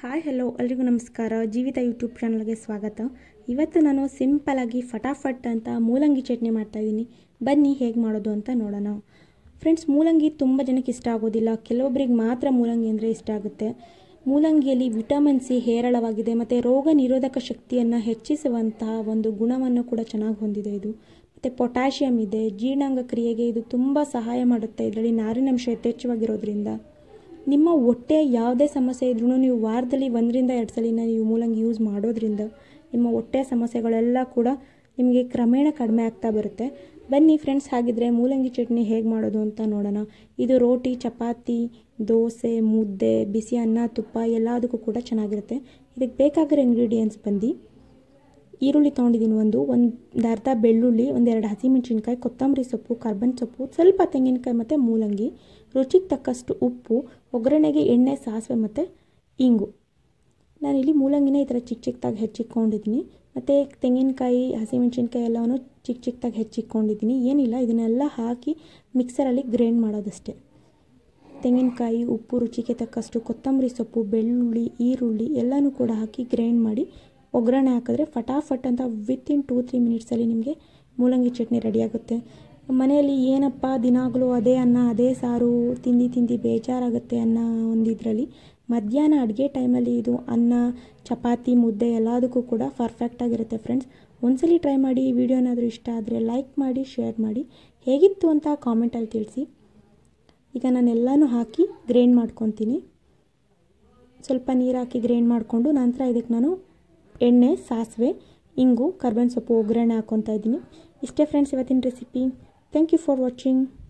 hi hello ಎಲ್ರಿಗೂ ನಮಸ್ಕಾರ ಜೀವಿತ ಯೂಟ್ಯೂಬ್ ಚಾನಲ್ಗೆ ಸ್ವಾಗತ ಇವತ್ತು ನಾನು ಸಿಂಪಲಾಗಿ ಫಟಾಫಟ್ ಅಂತ ಮೂಲಂಗಿ ಚಟ್ನಿ ಮಾಡ್ತಾಯಿದ್ದೀನಿ ಬನ್ನಿ ಹೇಗೆ ಮಾಡೋದು ಅಂತ ನೋಡೋಣ ಫ್ರೆಂಡ್ಸ್ ಮೂಲಂಗಿ ತುಂಬ ಜನಕ್ಕೆ ಇಷ್ಟ ಆಗೋದಿಲ್ಲ ಕೆಲವೊಬ್ಬರಿಗೆ ಮಾತ್ರ ಮೂಲಂಗಿ ಅಂದರೆ ಇಷ್ಟ ಆಗುತ್ತೆ ಮೂಲಂಗಿಯಲ್ಲಿ ವಿಟಮಿನ್ ಸಿ ಹೇರಳವಾಗಿದೆ ಮತ್ತು ರೋಗ ನಿರೋಧಕ ಶಕ್ತಿಯನ್ನು ಹೆಚ್ಚಿಸುವಂತಹ ಒಂದು ಗುಣವನ್ನು ಕೂಡ ಚೆನ್ನಾಗಿ ಹೊಂದಿದೆ ಇದು ಮತ್ತು ಪೊಟ್ಯಾಷಿಯಮ್ ಇದೆ ಜೀರ್ಣಾಂಗ ಕ್ರಿಯೆಗೆ ಇದು ತುಂಬ ಸಹಾಯ ಮಾಡುತ್ತೆ ಇದರಲ್ಲಿ ನಾರಿನಂಶ ಯಥೇಚ್ಛವಾಗಿರೋದ್ರಿಂದ ನಿಮ್ಮ ಹೊಟ್ಟೆ ಯಾವುದೇ ಸಮಸ್ಯೆ ಇದ್ರೂ ನೀವು ವಾರದಲ್ಲಿ ಒಂದರಿಂದ ಎರಡು ಸಲಿನ ನೀವು ಮೂಲಂಗಿ ಯೂಸ್ ಮಾಡೋದ್ರಿಂದ ನಿಮ್ಮ ಹೊಟ್ಟೆ ಸಮಸ್ಯೆಗಳೆಲ್ಲ ಕೂಡ ನಿಮಗೆ ಕ್ರಮೇಣ ಕಡಿಮೆ ಆಗ್ತಾ ಬರುತ್ತೆ ಬನ್ನಿ ಫ್ರೆಂಡ್ಸ್ ಹಾಗಿದ್ರೆ ಮೂಲಂಗಿ ಚಟ್ನಿ ಹೇಗೆ ಮಾಡೋದು ಅಂತ ನೋಡೋಣ ಇದು ರೋಟಿ ಚಪಾತಿ ದೋಸೆ ಮುದ್ದೆ ಬಿಸಿ ಅನ್ನ ತುಪ್ಪ ಎಲ್ಲದಕ್ಕೂ ಕೂಡ ಚೆನ್ನಾಗಿರುತ್ತೆ ಇದಕ್ಕೆ ಬೇಕಾಗಿರೋ ಇಂಗ್ರೀಡಿಯೆಂಟ್ಸ್ ಬಂದು ಈರುಳ್ಳಿ ತೊಗೊಂಡಿದ್ದೀನಿ ಒಂದು ಒಂದು ಅರ್ಧ ಬೆಳ್ಳುಳ್ಳಿ ಒಂದೆರಡು ಹಸಿಮೆಣಸಿನ್ಕಾಯಿ ಕೊತ್ತಂಬರಿ ಸೊಪ್ಪು ಕರ್ಬೇವಿನ ಸೊಪ್ಪು ಸ್ವಲ್ಪ ತೆಂಗಿನಕಾಯಿ ಮತ್ತು ಮೂಲಂಗಿ ರುಚಿಗೆ ತಕ್ಕಷ್ಟು ಉಪ್ಪು ಒಗ್ಗರಣೆಗೆ ಎಣ್ಣೆ ಸಾಸಿವೆ ಮತ್ತು ಇಂಗು ನಾನಿಲ್ಲಿ ಮೂಲಂಗಿನ ಈ ಥರ ಚಿಕ್ಕ ಚಿಕ್ಕದಾಗಿ ಹೆಚ್ಚಿಕೊಂಡಿದ್ದೀನಿ ಮತ್ತು ತೆಂಗಿನಕಾಯಿ ಹಸಿಮೆಣಸಿನ್ಕಾಯಿ ಎಲ್ಲವನ್ನು ಚಿಕ್ಕ ಚಿಕ್ಕದಾಗಿ ಹೆಚ್ಚಿಕೊಂಡಿದ್ದೀನಿ ಏನಿಲ್ಲ ಇದನ್ನೆಲ್ಲ ಹಾಕಿ ಮಿಕ್ಸರಲ್ಲಿ ಗ್ರೈಂಡ್ ಮಾಡೋದಷ್ಟೇ ತೆಂಗಿನಕಾಯಿ ಉಪ್ಪು ರುಚಿಗೆ ತಕ್ಕಷ್ಟು ಕೊತ್ತಂಬರಿ ಸೊಪ್ಪು ಬೆಳ್ಳುಳ್ಳಿ ಈರುಳ್ಳಿ ಎಲ್ಲನೂ ಕೂಡ ಹಾಕಿ ಗ್ರೈಂಡ್ ಮಾಡಿ ಒಗ್ಗರಣೆ ಹಾಕಿದ್ರೆ ಫಟಾಫಟ್ ಅಂತ ವಿತಿನ್ ಟೂ ತ್ರೀ ಮಿನಿಟ್ಸಲ್ಲಿ ನಿಮಗೆ ಮೂಲಂಗಿ ಚಟ್ನಿ ರೆಡಿಯಾಗುತ್ತೆ ಮನೆಯಲ್ಲಿ ಏನಪ್ಪ ದಿನಾಗಲೂ ಅದೇ ಅನ್ನ ಅದೇ ಸಾರು ತಿಂದು ತಿಂದು ಬೇಜಾರಾಗುತ್ತೆ ಅನ್ನೋ ಒಂದಿದ್ರಲ್ಲಿ ಮಧ್ಯಾಹ್ನ ಅಡುಗೆ ಟೈಮಲ್ಲಿ ಇದು ಅನ್ನ ಚಪಾತಿ ಮುದ್ದೆ ಎಲ್ಲದಕ್ಕೂ ಕೂಡ ಪರ್ಫೆಕ್ಟಾಗಿರುತ್ತೆ ಫ್ರೆಂಡ್ಸ್ ಒಂದ್ಸಲಿ ಟ್ರೈ ಮಾಡಿ ಈ ವಿಡಿಯೋ ಏನಾದರೂ ಇಷ್ಟ ಆದರೆ ಲೈಕ್ ಮಾಡಿ ಶೇರ್ ಮಾಡಿ ಹೇಗಿತ್ತು ಅಂತ ಕಾಮೆಂಟಲ್ಲಿ ತಿಳಿಸಿ ಈಗ ನಾನೆಲ್ಲನೂ ಹಾಕಿ ಗ್ರೈಂಡ್ ಮಾಡ್ಕೊತೀನಿ ಸ್ವಲ್ಪ ನೀರು ಹಾಕಿ ಗ್ರೈಂಡ್ ಮಾಡಿಕೊಂಡು ನಂತರ ಇದಕ್ಕೆ ನಾನು ಎಣ್ಣೆ ಸಾಸಿವೆ ಇಂಗು ಕರ್ಬೇವಿನ ಸೊಪ್ಪು ಒಗ್ಗರಣೆ ಹಾಕ್ಕೊತಾ ಇದ್ದೀನಿ ಇಷ್ಟೇ ಫ್ರೆಂಡ್ಸ್ ಇವತ್ತಿನ recipe thank you for watching